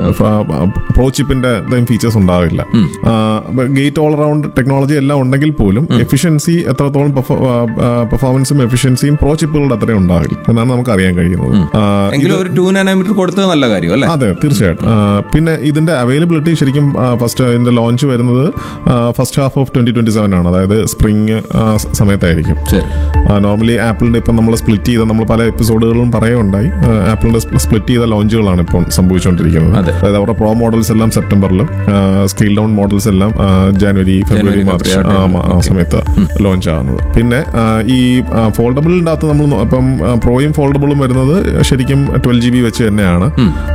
Pro ചിപ്പിന്റെ features ഉണ്ടാവില്ല gate all around technology എല്ലാം ഉണ്ടെങ്കിൽ പോലും എഫിഷ്യൻസി എത്രത്തോളം പെർഫോമൻസും എഫിഷ്യൻസിയും പ്രോ ചിപ്പുകളുടെ അത്രയും ഉണ്ടാവില്ല എന്നാണ് നമുക്ക് അറിയാൻ കഴിയുന്നത് ആ, എങ്കിലും ഒരു ടു നാനോമീറ്റർ കൊടുത്തത് നല്ല കാര്യം അല്ലേ അതെ തീർച്ചയായിട്ടും ആ, പിന്നെ ഇതിന്റെ അവൈലബിലിറ്റി ശരിക്കും ഫസ്റ്റ് ഇതിന്റെ ലോഞ്ച് വരുന്നത് first half of twenty twenty seven ആണ് അതായത് സ്പ്രിങ് സമയത്തായിരിക്കും ശരി നോർമലി ആപ്പിളിന്റെ ഇപ്പം നമ്മൾ സ്പ്ലിറ്റ് ചെയ്ത നമ്മൾ പല എപ്പിസോഡുകളും പറയുണ്ടായി ആപ്പിളിന്റെ സ്പ്ലിറ്റ് ചെയ്ത ലോഞ്ചുകളാണ് ഇപ്പോൾ സംഭവിച്ചുകൊണ്ടിരിക്കുന്നത് അതെ. അതായത് അവരുടെ പ്രോ മോഡൽസ് എല്ലാം സെപ്റ്റംബറിലും സ്കെയിൽ ഡൗൺ മോഡൽസ് എല്ലാം ആ, ജനുവരി ഫെബ്രുവരി ജനുവരി, മാർച്ച് ഫെബ്രുവരി, ആ, മ- ആ സമയത്ത് ലോഞ്ച് ആകുന്നത് പിന്നെ ആ, ഈ ഫോൾഡബിളിൻ്റെ അകത്ത് നമ്മൾ നോ- ഇപ്പം പ്രോയും ഫോൾഡബിളും വരുന്നത് ശരിക്കും ട്വൽവ് ജി ബി വെച്ച് തന്നെയാണ്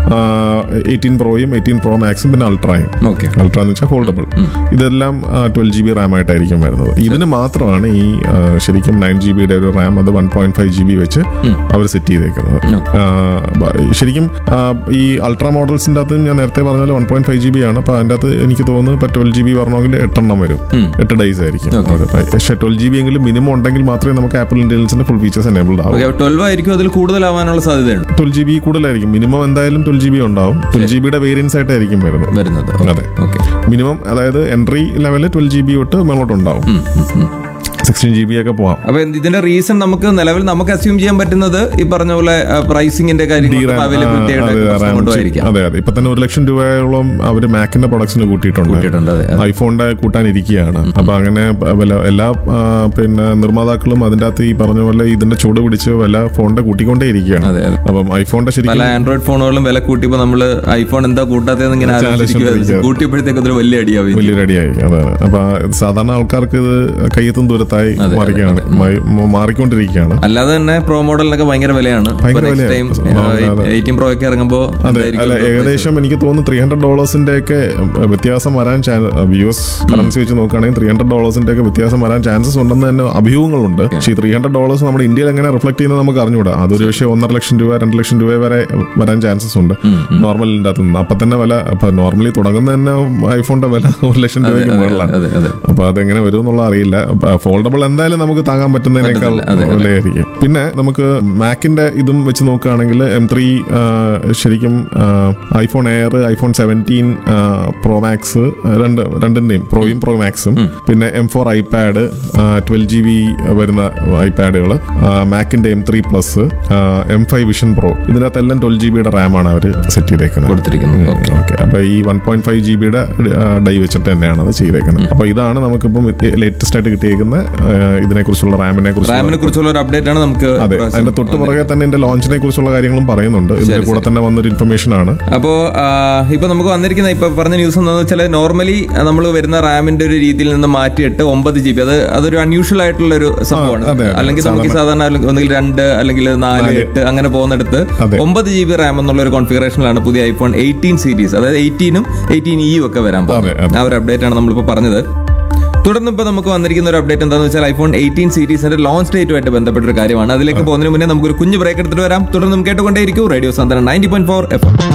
എയ്റ്റീൻ പ്രോയും എയ്റ്റീൻ പ്രോ മാക്സും പിന്നെ അൾട്രായും ഓക്കെ അൾട്ര എന്ന് വെച്ചാൽ ഫോൾഡബിൾ ഇതെല്ലാം ട്വൽവ് ജി ബി റാം ആയിട്ടായിരിക്കും വരുന്നത് ഇതിന് മാത്രമാണ് ഈ ആ, ശരിക്കും നയൻ ജി ബിയുടെ ഒരു റാം അത് one point five G B വെച്ച് അവർ സെറ്റ് ചെയ്തേക്കുന്നത് ആ, ബ- ശരിക്കും ആ, ഈ അൾട്രാ മോഡൽസിന്റെ അകത്ത് ഞാൻ നേരത്തെ പറഞ്ഞ പോലെ one point five G B ആണ് അപ്പൊ അതിന്റെ അകത്ത് എനിക്ക് തോന്നുന്നു ഇപ്പൊ ട്വൽവ് ജി ബി പറഞ്ഞെങ്കിൽ എട്ടെണ്ണം വരും എട്ട് ഡേയ്സ് ആയിരിക്കും അത്. പക്ഷേ ട്വൽവ് ജി ബി എങ്കിലും മിനിമം ഉണ്ടെങ്കിൽ മാത്രമേ നമുക്ക് ആപ്പിൾ ഇന്റലിജൻസിന്റെ ഫുൾ ഫീച്ചേഴ്സ് എനേബിൾഡ് ആവും ഓക്കെ ട്വൽവ് ആയിരിക്കും അതിൽ കൂടുതലാവാനുള്ള സാധ്യതയുണ്ട് ട്വൽവ് ജി ബി കൂടുതലായിരിക്കും മിനിമം എന്തായാലും ട്വൽവ് ജി ബി ഉണ്ടാവും ട്വൽവ് ജി ബിയുടെ വേരിയൻസ് ആയിട്ടായിരിക്കും വരുന്നത് വരുന്നത് അതെ ഓക്കെ മിനിമം അതായത് entry level twelve G B തൊട്ട് മുന്നോട്ട് ഉണ്ടാവും സിക്സ്റ്റീൻ ജി ബി ഒക്കെ പോവാം അപ്പൊ ഇതിന്റെ റീസൺ നമുക്ക് നിലവിൽ നമുക്ക് അസ്യൂം ചെയ്യാൻ പറ്റുന്നത് ഈ പറഞ്ഞ പോലെ പ്രൈസിംഗിന്റെ കാര്യങ്ങൾ DRAM, അവൈലബിലിറ്റി ആ, അതെ, RAM കൊണ്ടുമായിരിക്കാം അതെ അതെ ഇപ്പൊ തന്നെ ഒരു ലക്ഷം രൂപയോളം അവര് മാക്കിന്റെ പ്രൊഡക്ട്സിന് കൂട്ടിയിട്ടുണ്ട് കൂട്ടിയിട്ടുണ്ട്, അതെ, അതെ. ഐഫോണിന്റെ കൂട്ടാനിരിക്കുകയാണ് അപ്പൊ അങ്ങനെ വല്ല- എല്ലാ ആ, പിന്നെ നിർമ്മാതാക്കളും അതിന്റെ അകത്ത് ഈ പറഞ്ഞ പോലെ ഇതിന്റെ ചൂട് പിടിച്ച് വല്ല ഫോണിന്റെ കൂട്ടിക്കൊണ്ടേ ഇരിക്കുകയാണ് അതെ, അതെ. അപ്പം ഐഫോണിന്റെ ശരിക്കും പല ആൻഡ്രോയിഡ് ഫോണുകളും വില കൂട്ടിയപ്പോ നമ്മള് ഐഫോൺ എന്താ കൂട്ടാത്തതെന്ന് ഇങ്ങനെ ആലോചിച്ചിരിക്കുവായിരുന്നു. കൂട്ടിയപ്പോഴത്തേക്ക് അതൊരു വലിയ അടിയാവും വലിയ റെഡിയായി അതാണ് അപ്പൊ സാധാരണ ആൾക്കാർക്ക് ഇത് കയ്യെത്തും ദൂരത്തായി മാറിക്കാണ് മാ- മാറിക്കൊണ്ടിരിക്കുകയാണ് അല്ലാതെ തന്നെ പ്രോ മോഡലിനൊക്കെ ഭയങ്കര വിലയാണ് ഭയങ്കര നെക്സ്റ്റ് ടൈം വിലയാണ്. അതെ. എയ്റ്റീൻ പ്രോ ഒക്കെ ഇറങ്ങുമ്പോ അതെ എന്തായിരിക്കും അല്ല ഒരു ഏകദേശം എനിക്ക് തോന്നുന്നു ത്രീ ഹൺഡ്രഡ് ഡോളേഴ്സിന്റെ ഒക്കെ വ്യത്യാസം വരാൻ യു എസ് കറൻസി വെച്ച് നോക്കുകയാണെങ്കിൽ ത്രീ ഹൺഡ്രഡ് ഡോളേഴ്സിന്റെ ഒക്കെ വ്യത്യാസം വരാൻ ചാൻസസ് ഉണ്ടെന്ന് തന്നെ അഭ്യൂഹങ്ങളുണ്ട് പക്ഷേ ഈ ത്രീ ഹൺഡ്രഡ് ഡോളേഴ്സ് നമ്മുടെ ഇന്ത്യയിൽ എങ്ങനെ റിഫ്ലക്ട് ചെയ്യുന്നത് നമുക്ക് അറിഞ്ഞുകൂടാ അതൊരു പക്ഷേ ഒന്നര ലക്ഷം രൂപ രണ്ട് ലക്ഷം രൂപ വരെ വരാൻ ചാൻസസ് ഉണ്ട് നോർമലിന്റെ അകത്ത് നിന്ന് അപ്പൊ തന്നെ വില അപ്പൊ നോർമലി തുടങ്ങുന്ന തന്നെ ഐഫോണിന്റെ വില ഒരു ലക്ഷം രൂപയ്ക്ക് മുകളിലാണ് അതെ അതെ അപ്പൊ അതെങ്ങനെ വരും എന്നുള്ള അറിയില്ല ഫോൾഡബിൾ എന്തായാലും നമുക്ക് താങ്ങാൻ പറ്റുന്നതിനേക്കാൾ വിലയായിരിക്കും പിന്നെ നമുക്ക് മാക്കിന്റെ ഇതും വെച്ച് നോക്കുകയാണെങ്കിൽ എം ത്രീ ശരിക്കും iPhone Air iPhone seventeen pro max രണ്ട് രണ്ടിന്റെയും പ്രോയും പ്രോ മാക്സും പിന്നെ M four iPad twelve G B വരുന്ന ഐപാഡുകൾ മാക്കിന്റെ M three plus M five vision pro ഇതിനകത്തെല്ലാം ട്വൽവ് ജി ബിയുടെ റാമാണ് അവർ സെറ്റ് ചെയ്തേക്കുന്നത് കൊടുത്തിരിക്കുന്നു ഓക്കെ ഓക്കെ അപ്പൊ ഈ വൺ പോയിന്റ് ഫൈവ് ജി ബിയുടെ ഡൈ വെച്ചിട്ട് തന്നെയാണ് അത് ചെയ്തേക്കുന്നത് അപ്പൊ ഇതാണ് നമുക്കിപ്പം ലേറ്റസ്റ്റ് ആയിട്ട് കിട്ടിയേക്കുന്ന ഇതിനെ കുറിച്ചുള്ള റാമിനെ കുറിച്ച് റാമിനെ കുറിച്ചുള്ള ഒരു അപ്ഡേറ്റ് ആണ് നമുക്ക് അതെ അതിന്റെ തൊട്ട് പുറകെ തന്നെ ഇതിന്റെ ലോഞ്ചിനെ കുറിച്ചുള്ള കാര്യങ്ങളും പറയുന്നുണ്ട് ഇതിന്റെ കൂടെ തന്നെ വന്നൊരു ഇൻഫർമേഷൻ ആണ് അപ്പോ ആ, ഇപ്പൊ നമുക്ക് വന്നിരിക്കുന്ന ഇപ്പൊ പറഞ്ഞ ന്യൂസ് എന്താണെന്ന് വെച്ചാൽ നോർമലി നമ്മൾ വരുന്ന റാമിന്റെ ഒരു രീതിയിൽ നിന്ന് മാറ്റിയിട്ട് ഒമ്പത് ജി ബി അത് അതൊരു അൺയൂഷ്വൽ ആയിട്ടുള്ള ഒരു സംഭവമാണ് അതെ, അതെ. അല്ലെങ്കിൽ നമുക്ക് സാധാരണ അല്ലെങ്കിൽ ഒന്നുകിൽ രണ്ട് അല്ലെങ്കിൽ നാല് എട്ട് അങ്ങനെ പോകുന്നിടത്ത് അതെ. ഒമ്പത് ജി ബി റാം എന്നുള്ള ഒരു കോൺഫിഗറേഷനിലാണ് പുതിയ ഐഫോൺ എയ്റ്റീൻ സീരീസ് അതായത് എയ്റ്റീനും എയ്റ്റീൻ ഇയും ഒക്കെ വരാൻ പോകുന്നത് അതെ, അതെ. ആ ഒരു അപ്ഡേറ്റ് ആണ് നമ്മളിപ്പോൾ പറഞ്ഞത് തുടർന്ന് ഇപ്പോൾ നമുക്ക് വന്നിരിക്കുന്ന ഒരു അപ്ഡേറ്റ് എന്താണെന്ന് വെച്ചാൽ ഐഫോൺ എയ്റ്റീൻ സീരീസിന്റെ ലോഞ്ച് ഡേറ്റുമായിട്ട് ബന്ധപ്പെട്ട ഒരു കാര്യമാണ് അതിലേക്ക് പോകുന്നതിന് മുന്നേ നമുക്ക് ഒരു കുഞ്ഞ് ബ്രേക്ക് എടുത്തിട്ട് വരാം തുടർന്ന് കേട്ടുകൊണ്ടേയിരിക്കും radio Santhwanam ninety point four F